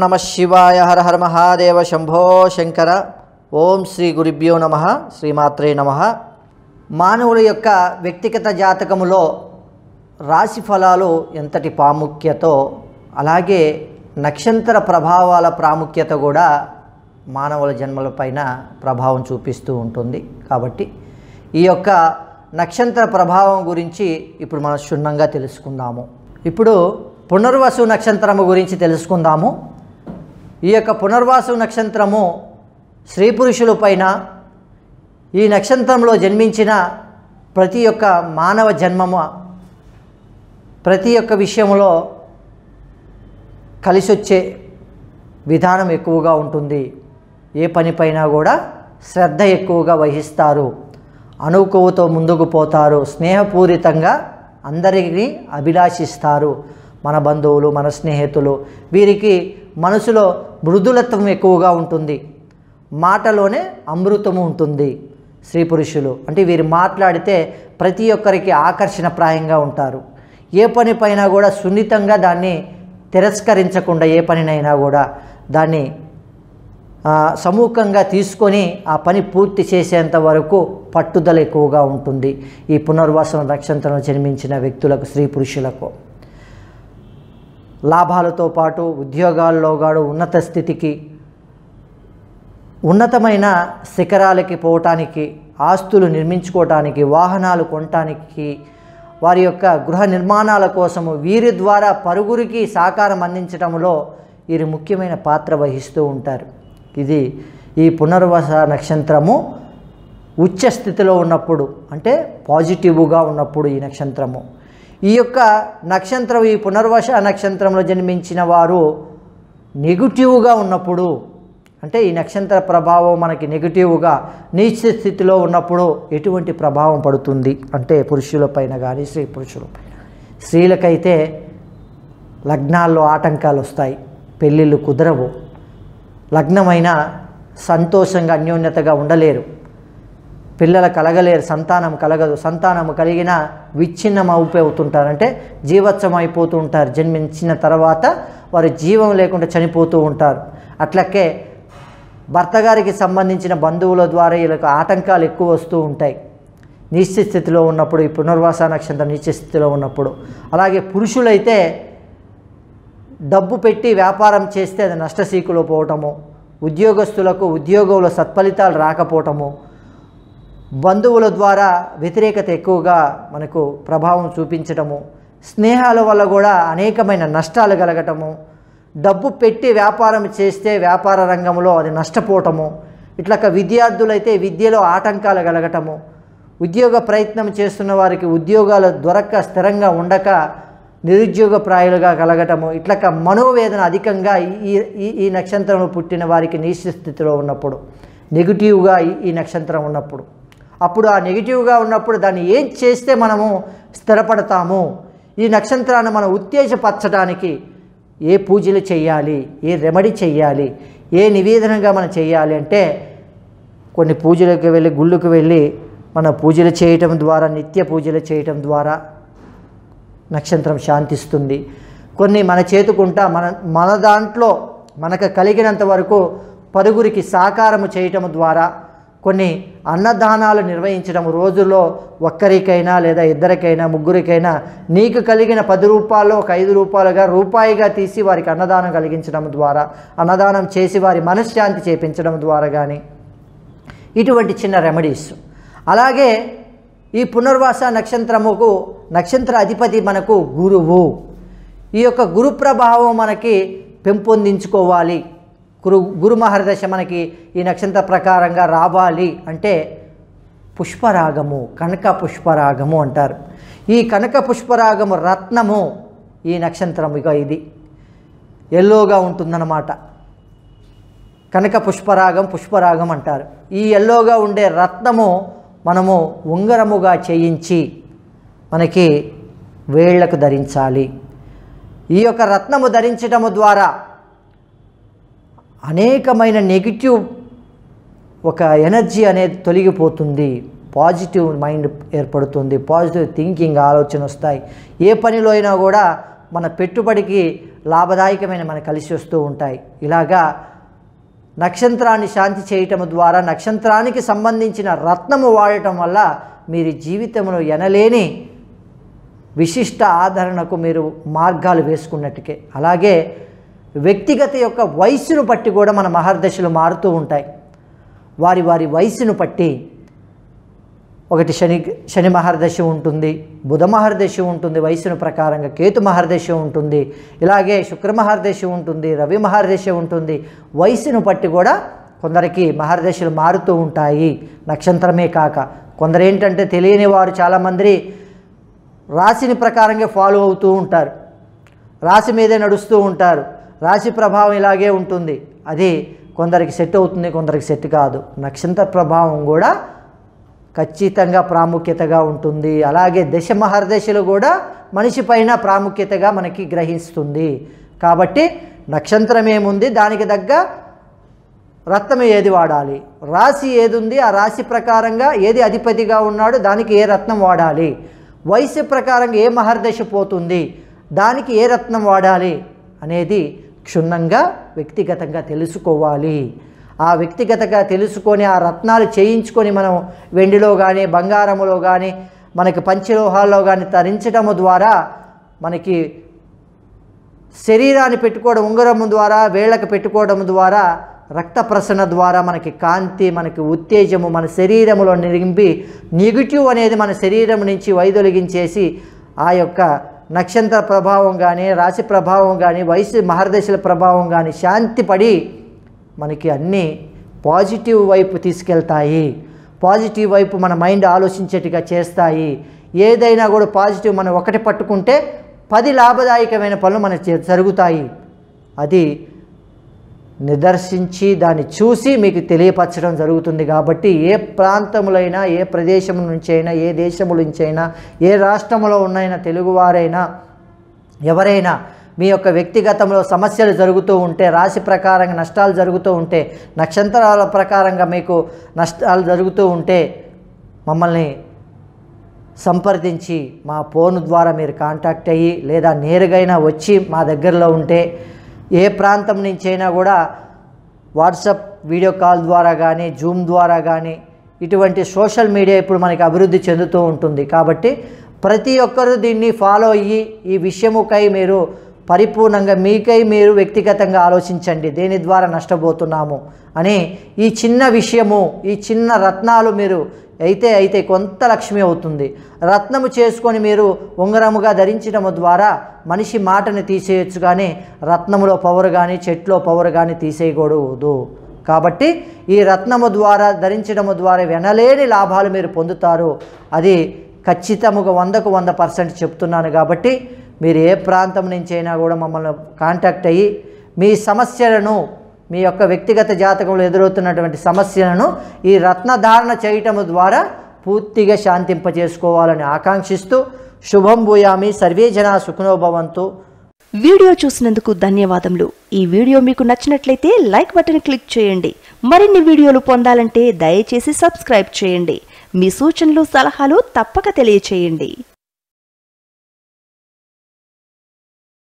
నమ శివాయ హర హర మహాదేవ శంభో శంకర ఓం శ్రీ గురుభ్యో నమ శ్రీమాత్రే నమ మానవుల యొక్క వ్యక్తిగత జాతకములో రాశి ఫలాలు ఎంతటి ప్రాముఖ్యతో అలాగే నక్షత్ర ప్రభావాల ప్రాముఖ్యత కూడా మానవుల జన్మలపైన ప్రభావం చూపిస్తూ ఉంటుంది కాబట్టి ఈ యొక్క నక్షత్ర ప్రభావం గురించి ఇప్పుడు మనం క్షుణ్ణంగా తెలుసుకుందాము ఇప్పుడు పునర్వసు నక్షత్రము గురించి తెలుసుకుందాము ఈ యొక్క పునర్వాసు నక్షత్రము స్త్రీ పురుషుల పైన ఈ నక్షత్రంలో జన్మించిన ప్రతి ఒక్క మానవ జన్మము ప్రతి ఒక్క విషయంలో కలిసొచ్చే విధానం ఎక్కువగా ఉంటుంది ఏ పనిపైనా కూడా శ్రద్ధ ఎక్కువగా వహిస్తారు అనుకువతో ముందుకు పోతారు స్నేహపూరితంగా అందరినీ అభిలాషిస్తారు మన బంధువులు మన స్నేహితులు వీరికి మనసులో మృదులత్వం ఎక్కువగా ఉంటుంది మాటలోనే అమృతము ఉంటుంది స్త్రీ పురుషులు అంటే వీరు మాట్లాడితే ప్రతి ఒక్కరికి ఆకర్షణప్రాయంగా ఉంటారు ఏ పని పైన కూడా సున్నితంగా దాన్ని తిరస్కరించకుండా ఏ పనినైనా కూడా దాన్ని ఆ, సమూహంగా తీసుకొని ఆ పని పూర్తి చేసేంత వరకు పట్టుదల ఎక్కువగా ఉంటుంది ఈ పునర్వాసన నక్షత్రం జన్మించిన వ్యక్తులకు స్త్రీ పురుషులకు లాభాలతో పాటు ఉద్యోగాల్లో గాడు ఉన్నత స్థితికి ఉన్నతమైన శిఖరాలకి పోవటానికి ఆస్తులు నిర్మించుకోవటానికి వాహనాలు కొనటానికి వారి యొక్క గృహ నిర్మాణాల కోసము వీరి ద్వారా పరుగురికి సహకారం అందించడంలో వీరు ముఖ్యమైన పాత్ర వహిస్తూ ఉంటారు ఇది ఈ పునర్వస నక్షత్రము ఉచ్చ స్థితిలో ఉన్నప్పుడు అంటే పాజిటివ్గా ఉన్నప్పుడు ఈ నక్షత్రము ఈ యొక్క నక్షత్రం ఈ పునర్వస నక్షత్రంలో జన్మించిన వారు నెగిటివ్గా ఉన్నప్పుడు అంటే ఈ నక్షత్ర ప్రభావం మనకి నెగిటివ్గా నీచ స్థితిలో ఉన్నప్పుడు ఎటువంటి ప్రభావం పడుతుంది అంటే పురుషులపైన కానీ స్త్రీ పురుషులపైన స్త్రీలకైతే లగ్నాల్లో ఆటంకాలు వస్తాయి పెళ్ళిళ్ళు కుదరవు లగ్నమైన సంతోషంగా అన్యోన్యతగా ఉండలేరు పిల్లలు కలగలేరు సంతానం కలగదు సంతానం కలిగిన విచ్ఛిన్నం అయిపోతుంటారు అంటే జీవత్సం అయిపోతూ ఉంటారు జన్మించిన తర్వాత వారు జీవం లేకుండా చనిపోతూ ఉంటారు అట్లకే భర్త గారికి సంబంధించిన బంధువుల ద్వారా వీళ్ళకి ఆటంకాలు ఎక్కువ వస్తూ ఉంటాయి నీచ స్థితిలో ఉన్నప్పుడు ఈ పునర్వాస నక్షత్రం నీచ స్థితిలో ఉన్నప్పుడు అలాగే పురుషులైతే డబ్బు పెట్టి వ్యాపారం చేస్తే అది నష్టసీకులో పోవటము ఉద్యోగస్తులకు ఉద్యోగంలో సత్ఫలితాలు రాకపోవటము బంధువుల ద్వారా వ్యతిరేకత ఎక్కువగా మనకు ప్రభావం చూపించటము స్నేహాల వల్ల కూడా అనేకమైన నష్టాలు కలగటము డబ్బు పెట్టి వ్యాపారం చేస్తే వ్యాపార రంగంలో అది నష్టపోవటము ఇట్లా విద్యార్థులైతే విద్యలో ఆటంకాలు కలగటము ఉద్యోగ ప్రయత్నం చేస్తున్న వారికి ఉద్యోగాలు దొరక్క స్థిరంగా ఉండక నిరుద్యోగ ప్రాయులుగా కలగటము ఇట్లక మనోవేదన అధికంగా ఈ ఈ ఈ నక్షత్రంలో పుట్టిన వారికి నీచ స్థితిలో ఉన్నప్పుడు నెగిటివ్గా ఈ- ఈ నక్షత్రం ఉన్నప్పుడు అప్పుడు ఆ నెగిటివ్గా ఉన్నప్పుడు దాన్ని ఏం చేస్తే మనము స్థిరపడతాము ఈ నక్షత్రాన్ని మనం ఉత్తేజపరచడానికి ఏ పూజలు చేయాలి ఏ రెమెడీ చేయాలి ఏ నివేదనగా మనం చేయాలి అంటే కొన్ని పూజలకు వెళ్ళి గుళ్ళకు వెళ్ళి మన పూజలు చేయటం ద్వారా నిత్య పూజలు చేయటం ద్వారా నక్షత్రం శాంతిస్తుంది కొన్ని మన చేతుకుంటా మన మన దాంట్లో మనకు కలిగినంత వరకు పరుగురికి సాకారము చేయటం ద్వారా కొన్ని అన్నదానాలు నిర్వహించడం రోజుల్లో ఒక్కరికైనా లేదా ఇద్దరికైనా ముగ్గురికైనా నీకు కలిగిన పది రూపాయలు ఒక ఐదు రూపాయలుగా రూపాయిగా తీసి వారికి అన్నదానం కలిగించడం ద్వారా అన్నదానం చేసి వారి మనశ్శాంతి చేపించడం ద్వారా కానీ ఇటువంటి చిన్న రెమెడీస్ అలాగే ఈ పునర్వాస నక్షత్రముకు నక్షత్ర అధిపతి మనకు గురువు ఈ యొక్క గురు ప్రభావం మనకి పెంపొందించుకోవాలి గురు గురు మహర్దశ మనకి ఈ నక్షత్ర ప్రకారంగా రావాలి అంటే పుష్పరాగము కనక పుష్పరాగము అంటారు ఈ కనక పుష్పరాగము రత్నము ఈ నక్షత్రం ఇక ఇది ఎల్లోగా ఉంటుందన్నమాట కనక పుష్పరాగం పుష్పరాగం అంటారు ఈ ఎల్లోగా ఉండే రత్నము మనము ఉంగరముగా చేయించి మనకి వేళ్లకు ధరించాలి ఈ యొక్క రత్నము ధరించటము ద్వారా అనేకమైన నెగిటివ్ ఒక ఎనర్జీ అనేది తొలగిపోతుంది పాజిటివ్ మైండ్ ఏర్పడుతుంది పాజిటివ్ థింకింగ్ ఆలోచన వస్తాయి ఏ పనిలో అయినా కూడా మన పెట్టుబడికి లాభదాయకమైన మనకు కలిసి వస్తూ ఉంటాయి ఇలాగా నక్షత్రాన్ని శాంతి చేయటం ద్వారా నక్షత్రానికి సంబంధించిన రత్నము వాడటం వల్ల మీరు జీవితంలో ఎనలేని విశిష్ట ఆదరణకు మీరు మార్గాలు వేసుకున్నట్టుకే అలాగే వ్యక్తిగత యొక్క వయస్సును బట్టి కూడా మన మహర్దశలు మారుతూ ఉంటాయి వారి వారి వయస్సును బట్టి ఒకటి శని శని మహర్దశ ఉంటుంది బుధ మహర్దశ ఉంటుంది వయసును ప్రకారంగా కేతు మహర్దశ ఉంటుంది ఇలాగే శుక్ర మహర్దశ ఉంటుంది రవి మహర్దశ ఉంటుంది వయసును బట్టి కూడా కొందరికి మహర్దశలు మారుతూ ఉంటాయి నక్షత్రమే కాక కొందరు ఏంటంటే తెలియని వారు చాలామంది రాశిని ప్రకారంగా ఫాలో అవుతూ ఉంటారు రాశి మీదే నడుస్తూ ఉంటారు రాశి ప్రభావం ఇలాగే ఉంటుంది అది కొందరికి సెట్ అవుతుంది కొందరికి సెట్ కాదు నక్షత్ర ప్రభావం కూడా ఖచ్చితంగా ప్రాముఖ్యతగా ఉంటుంది అలాగే దశ మహర్దశలు కూడా మనిషి పైన ప్రాముఖ్యతగా మనకి గ్రహిస్తుంది కాబట్టి నక్షత్రం ఏముంది దానికి తగ్గ రత్నం ఏది వాడాలి రాశి ఏది ఉంది ఆ రాశి ప్రకారంగా ఏది అధిపతిగా ఉన్నాడో దానికి ఏ రత్నం వాడాలి వయసు ప్రకారంగా ఏ మహర్దశ పోతుంది దానికి ఏ రత్నం వాడాలి అనేది క్షుణ్ణంగా వ్యక్తిగతంగా తెలుసుకోవాలి ఆ వ్యక్తిగతంగా తెలుసుకొని ఆ రత్నాలు చేయించుకొని మనం వెండిలో కానీ బంగారములో కానీ మనకి పంచలోహాల్లో కానీ తరించడము ద్వారా మనకి శరీరాన్ని పెట్టుకోవడం ఉంగరము ద్వారా వేళ్ళకు పెట్టుకోవడం ద్వారా రక్త ప్రసరణ ద్వారా మనకి కాంతి మనకి ఉత్తేజము మన శరీరములో నింపి నెగిటివ్ అనేది మన శరీరం నుంచి వైదొలిగించేసి ఆ యొక్క నక్షత్ర ప్రభావం కానీ రాశి ప్రభావం కానీ వయసు మహర్దశల ప్రభావం కానీ శాంతి పడి మనకి అన్నీ పాజిటివ్ వైపు తీసుకెళ్తాయి పాజిటివ్ వైపు మన మైండ్ ఆలోచించేట్టుగా చేస్తాయి ఏదైనా కూడా పాజిటివ్ మనం ఒకటి పట్టుకుంటే పది లాభదాయకమైన పనులు మనకు జ- జరుగుతాయి అది నిదర్శించి దాన్ని చూసి మీకు తెలియపరచడం జరుగుతుంది కాబట్టి ఏ ప్రాంతములైనా ఏ ప్రదేశం నుంచి అయినా ఏ దేశముల నుంచి అయినా ఏ రాష్ట్రంలో ఉన్నైనా తెలుగువారైనా ఎవరైనా మీ యొక్క వ్యక్తిగతంలో సమస్యలు జరుగుతూ ఉంటే రాశి ప్రకారంగా నష్టాలు జరుగుతూ ఉంటే నక్షత్రాల ప్రకారంగా మీకు నష్టాలు జరుగుతూ ఉంటే మమ్మల్ని సంప్రదించి మా ఫోన్ ద్వారా మీరు కాంటాక్ట్ అయ్యి లేదా నేరుగైనా వచ్చి మా దగ్గరలో ఉంటే ఏ ప్రాంతం నుంచి అయినా కూడా వాట్సాప్ వీడియో కాల్ ద్వారా కానీ జూమ్ ద్వారా కానీ ఇటువంటి సోషల్ మీడియా ఇప్పుడు మనకి అభివృద్ధి చెందుతూ ఉంటుంది కాబట్టి ప్రతి ఒక్కరూ దీన్ని ఫాలో అయ్యి ఈ విషయముకై మీరు పరిపూర్ణంగా మీకై మీరు వ్యక్తిగతంగా ఆలోచించండి దేని ద్వారా నష్టపోతున్నాము అని ఈ చిన్న విషయము ఈ చిన్న రత్నాలు మీరు అయితే అయితే కొంత లక్ష్మి అవుతుంది రత్నము చేసుకొని మీరు ఉంగరముగా ధరించడం ద్వారా మనిషి మాటని తీసేయచ్చు కానీ రత్నములో పవర్ కానీ చెట్లో పవర్ కానీ తీసేయకూడదు కాబట్టి ఈ రత్నము ద్వారా ధరించడము ద్వారా వినలేని లాభాలు మీరు పొందుతారు అది ఖచ్చితముగా వందకు వంద పర్సెంట్ చెప్తున్నాను కాబట్టి మీరు ఏ ప్రాంతం నుంచి అయినా కూడా మమ్మల్ని కాంటాక్ట్ అయ్యి మీ సమస్యలను మీ యొక్క వ్యక్తిగత జాతకంలో ఎదురవుతున్నటువంటి సమస్యలను ఈ రత్నధారణ చేయటము ద్వారా పూర్తిగా శాంతింపజేసుకోవాలని ఆకాంక్షిస్తూ శుభం భూయామి సర్వే జనా సుఖనోభవంతు వీడియో చూసినందుకు ధన్యవాదములు ఈ వీడియో మీకు నచ్చినట్లయితే లైక్ బటన్ క్లిక్ చేయండి మరిన్ని వీడియోలు పొందాలంటే దయచేసి సబ్స్క్రైబ్ చేయండి మీ సూచనలు సలహాలు తప్పక తెలియచేయండి